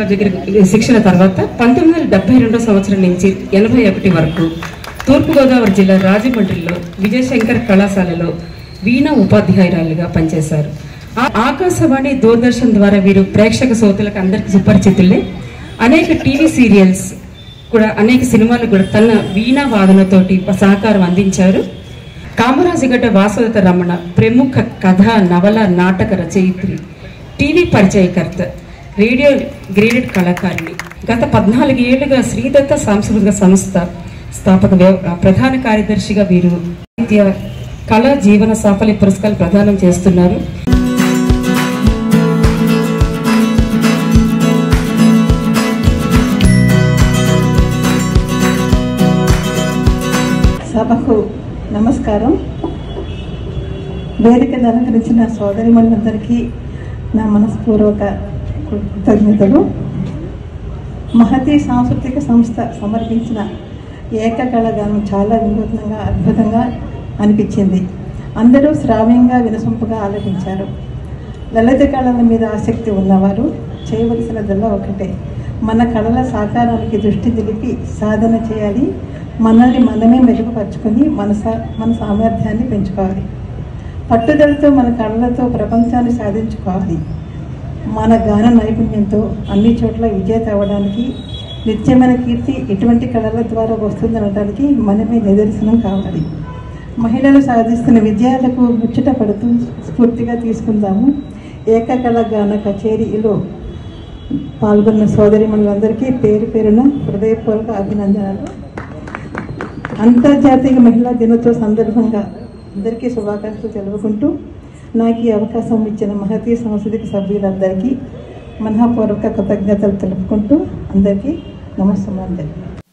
గారి దగ్గర శిక్షణ తర్వాత పంతొమ్మిది వందల డెబ్బై రెండో సంవత్సరం నుంచి ఎనభై ఒకటి వరకు తూర్పుగోదావరి జిల్లా రాజమండ్రిలో విజయశంకర్ కళాశాలలో వీణా ఉపాధ్యాయురాలుగా పనిచేశారు ఆ- ఆకాశవాణి దూరదర్శన్ ద్వారా వీరు ప్రేక్షక శ్రోతలకు అందరికీ సుపరిచితులే అనేక టీవీ సీరియల్స్ కూడా అనేక సినిమాలు కూడా తన వీణా వాదనతోటి సహకారం అందించారు కామరాజుగడ్డ వాసవత రమణ ప్రముఖ కథ నవల నాటక రచయిత్రి టీవీ పరిచయకర్త రేడియో గ్రేడెడ్ కళాకారిణి గత పద్నాలుగు ఏళ్లుగా శ్రీదత్త సాంస్కృతిక సంస్థ స్థాపక వ్యవ- ప్రధాన కార్యదర్శిగా వీరు సాహిత్య కళా జీవన సాఫల్య పురస్కారాలు ప్రదానం చేస్తున్నారు సభకు నమస్కారం వేదికను అలంకరించిన సోదరిమణులందరికీ నా మనస్పూర్వక కృతజ్ఞతలు మహతి సాంస్కృతిక సంస్థ సమర్పించిన ఏకకళగానం చాలా వినూత్నంగా అద్భుతంగా అనిపించింది అందరూ శ్రావ్యంగా వినసొంపుగా ఆలపించారు లలిత కళల మీద ఆసక్తి ఉన్నవారు చేయవలసినదల్లా ఒకటే మన కళల సాకారానికి దృష్టి నిలిపి సాధన చేయాలి మనల్ని మనమే మెరుగుపరుచుకొని మన సా మన సామర్థ్యాన్ని పెంచుకోవాలి పట్టుదలతో మన కళలతో ప్రపంచాన్ని సాధించుకోవాలి మన గాన నైపుణ్యంతో అన్ని చోట్ల విజేత అవ్వడానికి నిత్యమైన కీర్తి ఎటువంటి కళల ద్వారా వస్తుందనడానికి మనమే నిదర్శనం కావాలి మహిళలు సాధిస్తున్న విజయాలకు ముచ్చట పడుతూ స్ఫూర్తిగా తీసుకుందాము ఏకకళ గాన కచేరీలో పాల్గొన్న సోదరిమణులందరికీ పేరు పేరున హృదయపూర్వక అభినందనలు అంతర్జాతీయ మహిళా దినోత్సవ సందర్భంగా అందరికీ శుభాకాంక్షలు తెలుపుకుంటూ నాకు ఈ అవకాశం ఇచ్చిన మహతీ సాంస్కృతిక సభ్యులందరికీ మనఃపూర్వక కృతజ్ఞతలు తెలుపుకుంటూ అందరికీ నమస్కారం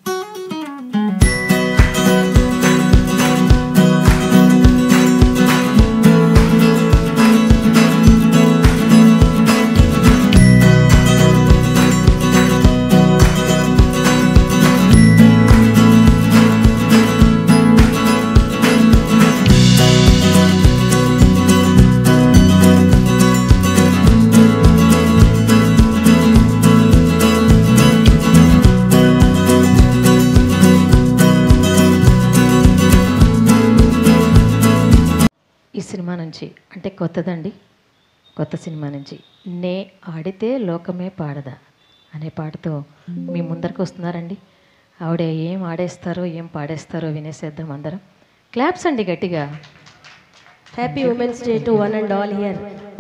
ఈ సినిమా నుంచి అంటే కొత్తదండి కొత్త సినిమా నుంచి నే ఆడితే లోకమే పాడదా అనే పాటతో మీ ముందరకు వస్తున్నారండి ఆవిడ ఏం ఆడేస్తారో ఏం పాడేస్తారో వినేసేద్దాం అందరం క్లాప్స్ అండి గట్టిగా Happy Women's Day to one and all here.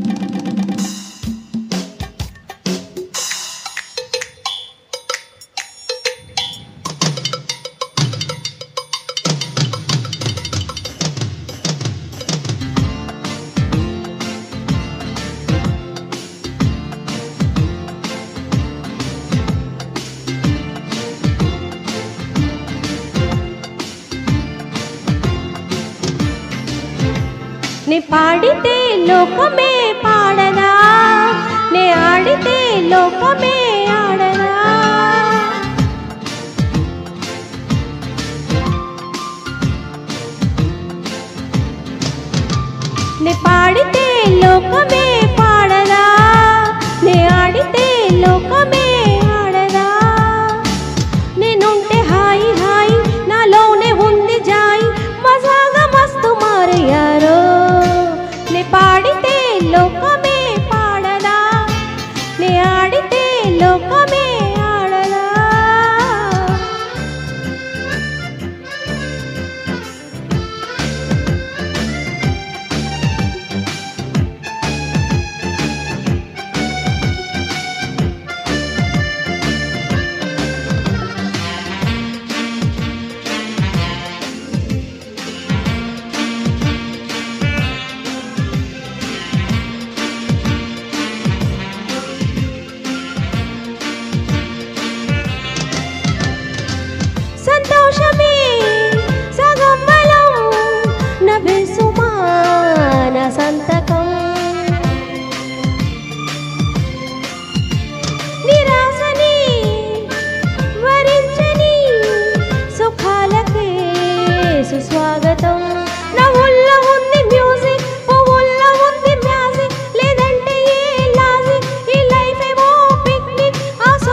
నే పాడితే లోకమే పాడదా నే ఆడితే లోకమే ఆడదా నే పాడితే లోకమే పాడదా నే ఆడితే లోకమే ఆడదా నేనుంటే హాయి హాయి నాలోనే ఉంది జాయి మజాగా మస్తు మారయ్యారో నే పాడితే లోకమే పాడదా నే ఆడితే లోకమే ఆడదా సంతోషమే సగం బలం నభిసుమాన సంతకం నిరాశని వరించని సుఖాలకే సుస్వాగతం నవ్వుల్లో ఉంది మ్యూజిక్ పువ్వుల్లో ఉంది మ్యాజిక్ లేదంటే ఏ లాజిక్ ఈ లైఫ్ ఏమో పిక్నిక్ ఆ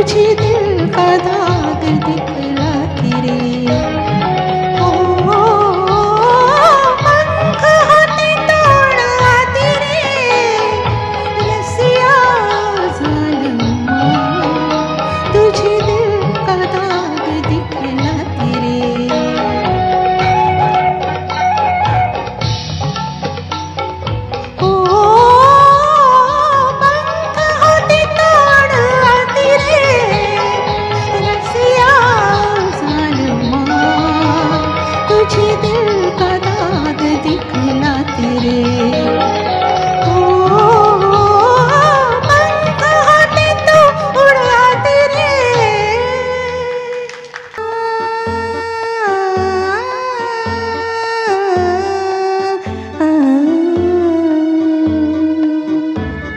तुझे दिल का दाग दिखलाती रे ओ पंख होते तोड़ आती रे रसिया जालिमा तुझे दिल का दाग दिखलाती रे ओ पंख होते तोड़ आती रे रसिया जालिमा तुझे दिल का दाग दिखलाती रे ओ पंख होते तो उड़ाती रे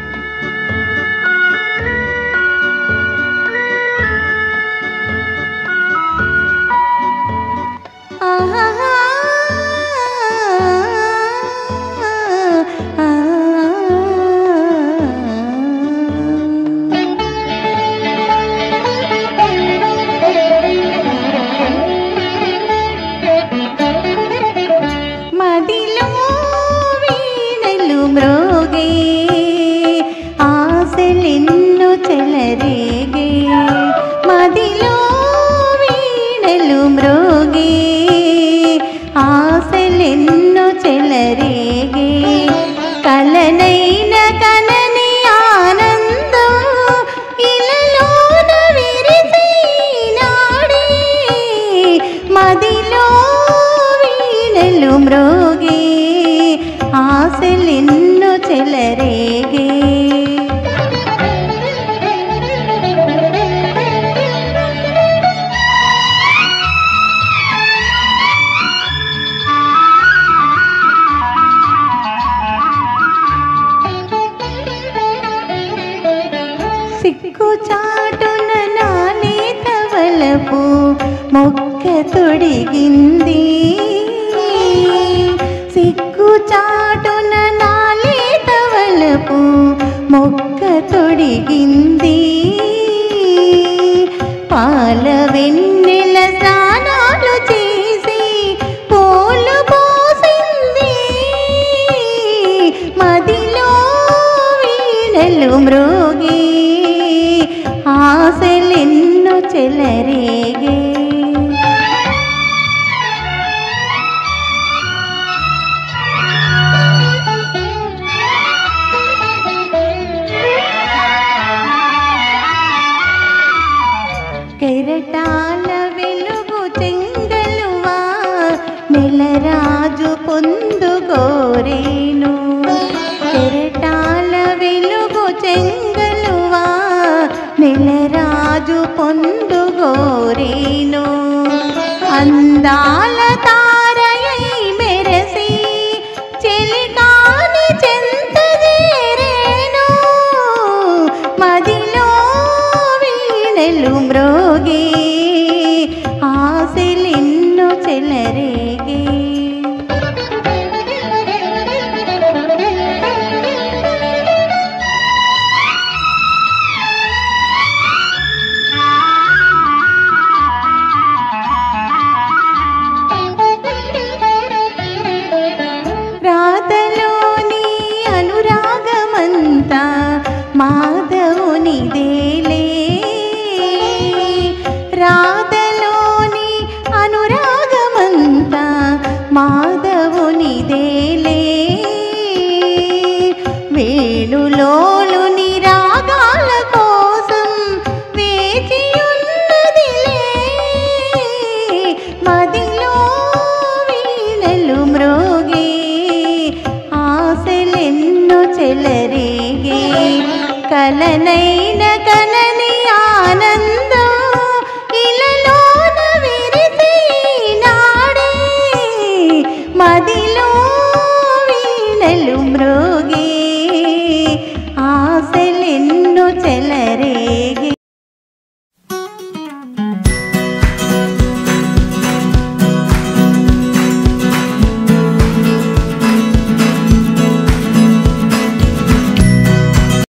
మదిలో వీణలు మ్రోగే ఆశలెన్ను చెలరేగే మదిలో వీణలు మ్రోగే ఆశలెన్ను చెలరేగే కలనైన కనని ఆనందం ఇలలోన విరిసినాడే మదిలో వీణలు మ్రోగే ఆశలెన్ను చెలరేగే సిక్కు చాటున నానేత వలపు మొక్క తొడిగింది సిక్కు చాటున నాలేత వలపు మొక్క తొడిగింది పాల వెన్నెల స్నానాలు చేసి పూలు పోసింది మదిలో వీణలు మ్రోగి ఆశలెన్నో చెలరేగే కెరటాల వెలుగు చెంగలువా నెలరాజు పొందుగోరేను కెరటాల వెలుగు చెంగలువా నెలరాజు పొందుగోరేను అందాల తారయై మెరసి చెలికాని చెంతజేరేను మదిలో వీణలు మ్రోగి ఆశలెన్నో చెలరేగే రాతలోని అనురాగమంతా మాధవునిదేలే రాతలోని అనురాగమంతా మాధవునిదేలే వేణులోలుని రాగాల కోసం వేచియున్నదిలే మదిలో వీణలు మ్రోగే ఆశలెన్నో చెలరేగే కలనైన కన